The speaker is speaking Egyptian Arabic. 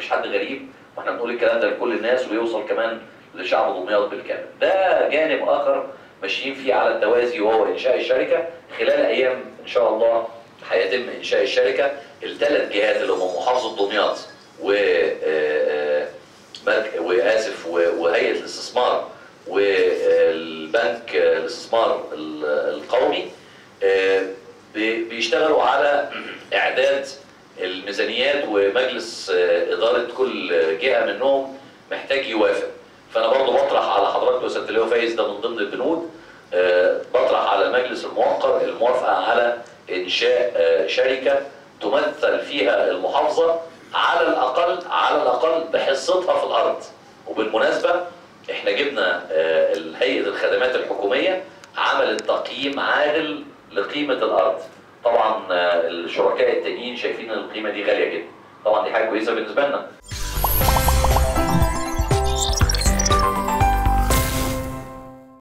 مفيش حد غريب واحنا بنقول الكلام ده لكل الناس ويوصل كمان لشعب دمياط بالكامل ده جانب اخر ماشيين فيه على التوازي وهو انشاء الشركه خلال ايام ان شاء الله هيتم انشاء الشركه الثلاث جهات اللي هم محافظه دمياط و آه، مرك- واسف و- وهيئه الاستثمار والبنك الاستثمار ال- القومي آه، بي- بيشتغلوا على اعداد الميزانيات ومجلس آه، اداره كل جهه منهم محتاج يوافق فانا برضو بطرح على حضرتك يا سياده اللواء فايز ده من ضمن البنود آه، بطرح على المجلس الموقر الموافقه على انشاء آه، شركه تمثل فيها المحافظه على الاقل على الاقل بحصتها في الارض وبالمناسبه احنا جبنا آه، هيئه الخدمات الحكوميه عملت تقييم عادل لقيمه الارض طبعا آه، الشركاء التانيين شايفين ان القيمه دي غاليه جدا طبعا دي حاجه كويسه بالنسبه لنا